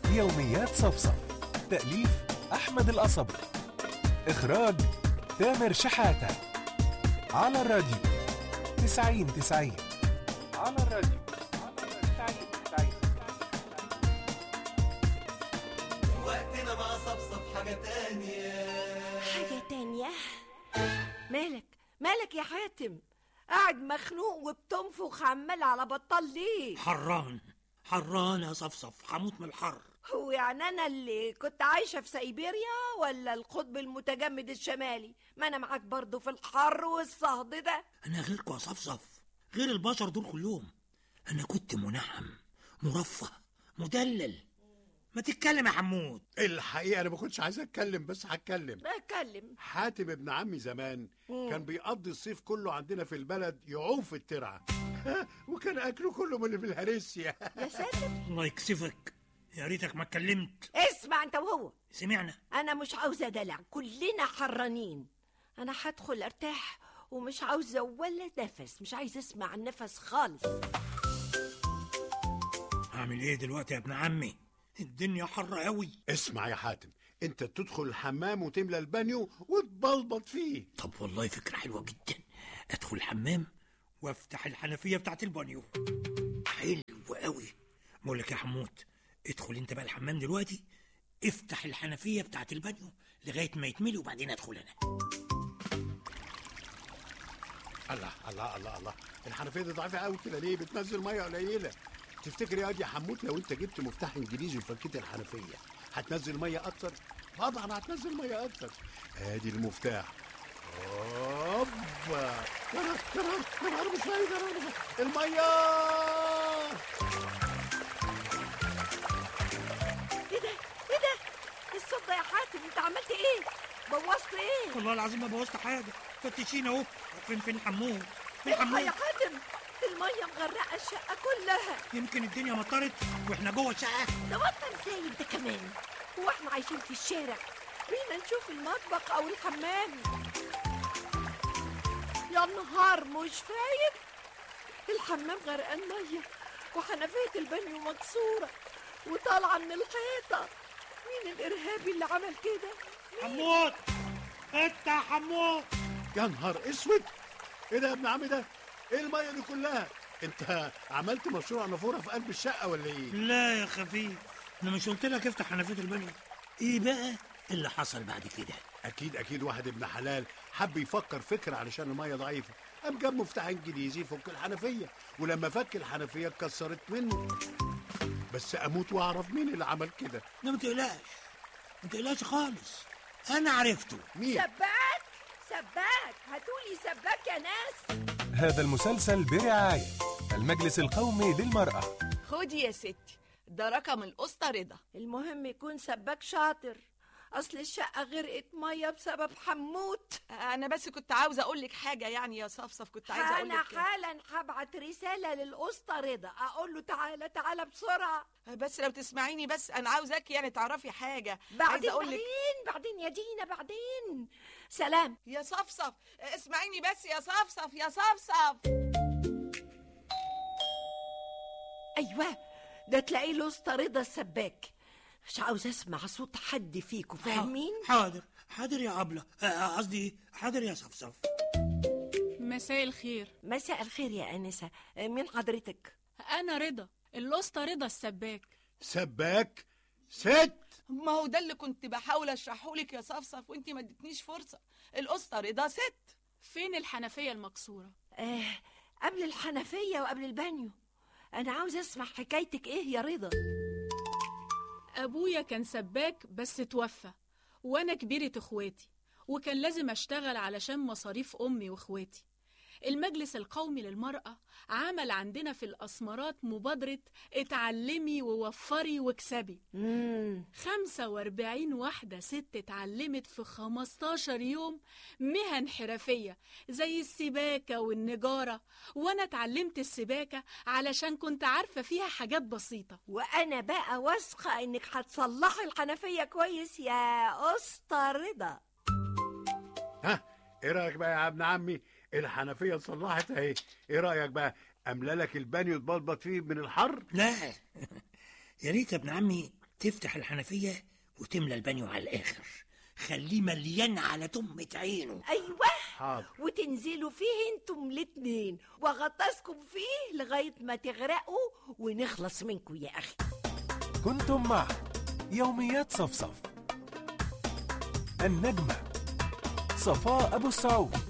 يوميات صفصف تأليف أحمد القصبي إخراج تامر شحاتة على الراديو تسعين تسعين على الراديو تسعين تسعين وقتنا مع صفصف حاجة تانية حاجة تانية مالك مالك يا حاتم قاعد مخنوق وبتنفخ عمال على بطال ليه حران حران يا صفصف هموت من الحر هو يعني انا اللي كنت عايشة في سيبيريا ولا القطب المتجمد الشمالي ما انا معاك برضو في الحر والصهد ده انا غيركم يا صفصف غير البشر دول كلهم انا كنت منعم مرفه مدلل ما تتكلم يا حمود الحقيقه انا ما كنتش عايز اتكلم بس هتكلم اتكلم حاتم ابن عمي زمان كان بيقضي الصيف كله عندنا في البلد يعوم في الترعه وكان اكله كله من اللي في الهريسيا يا ساتر الله يكسفك يا ريتك ما اتكلمت اسمع انت وهو سمعنا انا مش عاوزة دلع كلنا حرانين انا هدخل ارتاح ومش عاوزة ولا نفس مش عايزة اسمع النفس خالص هعمل ايه دلوقتي يا ابن عمي الدنيا حر قوي اسمع يا حاتم انت تدخل الحمام وتملى البانيو وتبلبط فيه طب والله فكرة حلوة جدا ادخل الحمام وافتح الحنفية بتاعت البانيو حلو قوي بقول لك يا حمود ادخل انت بقى الحمام دلوقتي افتح الحنفية بتاعت البانيو لغاية ما يتملي وبعدين ادخل انا الله الله الله الله الحنفيه دي ضعيفه قوي كده ليه بتنزل ميه قليله تفتكر يا واد يا حمود لو انت جبت مفتاح انجليزي وفكيت الحنفيه هتنزل ميه اكتر طبعا هتنزل ميه اكتر ادي المفتاح اوبا كرر كرر كرر مش فايده كرر الميه ايه ده ايه ده الصوت ده يا حاتم انت عملت ايه بوظت ايه والله العظيم ما بوظت حاجة فتشين اهو فين فين الحمود فين الحق الحمود يا حاتم المية مغرقة الشقة كلها يمكن الدنيا مطرت واحنا جوه الشقة ده بطل زي انت كمان هو احنا عايشين في الشارع بينا نشوف المطبخ او الحمام يا نهار مش فايد الحمام غرقان مية وحنفية البانيو مكسورة وطالعة من الحيطة مين الإرهابي اللي عمل كده؟ حمود انت يا حمود يا نهار اسود ايه ده يا ابن عمي ده ايه الميه دي كلها انت عملت مشروع نافوره في قلب الشقه ولا ايه لا يا خفيف انا مش قلت لك افتح حنفيه البانيو ايه بقى اللي حصل بعد كده اكيد اكيد واحد ابن حلال حب يفكر فكره علشان الميه ضعيفه قام جاب مفتاح انجليزي يفك الحنفيه ولما فك الحنفيه اتكسرت منه بس اموت واعرف مين اللي عمل كده لا ما تقلقش ما تقلقش خالص انا عرفته مين سباك سباك هاتولي سباك يا ناس هذا المسلسل برعاية المجلس القومي للمرأة خدي يا ستي ده رقم القسطة رضا المهم يكون سباك شاطر اصل الشقه غرقت ميه بسبب حموت انا بس كنت عاوزه اقول لك حاجه يعني يا صفصف كنت عايزه اقول انا لك حالا هبعت رساله للاسطى رضا اقول له تعالى تعالى بسرعه بس لو تسمعيني بس انا عاوزاك يعني تعرفي حاجه بعدين عايزه اقول لك بعدين بعدين يا دينا بعدين سلام يا صفصف اسمعيني بس يا صفصف يا صفصف ايوه ده تلاقيه الاسطى رضا السباك مش عاوز اسمع صوت حد فيكم فاهمين حاضر حاضر يا عبلة آه، قصدي حاضر يا صفصف مساء الخير مساء الخير يا انسه مين حضرتك أنا رضا الأسطى رضا السباك سباك ست ما هو ده اللي كنت بحاول اشرحه لك يا صفصف وانت ما ادتنيش فرصه القسطة رضا ست فين الحنفية المكسورة آه قبل الحنفيه وقبل البانيو انا عاوز اسمع حكايتك ايه يا رضا أبويا كان سباك بس توفى وأنا كبيرة إخواتي وكان لازم أشتغل علشان مصاريف أمي وإخواتي المجلس القومي للمرأة عمل عندنا في الأسمرات مبادرة اتعلمي ووفري واكسبي مم. 45 واحدة ست اتعلمت في 15 يوم مهن حرفية زي السباكة والنجارة وأنا اتعلمت السباكة علشان كنت عارفة فيها حاجات بسيطة وانا بقى واثقه انك هتصلحي الحنفيه كويس يا اسطى رضا ها ايه رايك بقى يا ابن عمي الحنفيه اتصلحت اهي ايه رايك بقى املى لك البانيو تبلبط فيه من الحر لا يا ريت يا ابن عمي تفتح الحنفية وتملى البانيو على الآخر خليه مليان على تمة عينه ايوه حاضر وتنزلوا فيه انتم الاتنين واغطسكم فيه لغايه ما تغرقوا ونخلص منكم يا اخي كنتم مع يوميات صفصف النجمة صفاء أبو السعود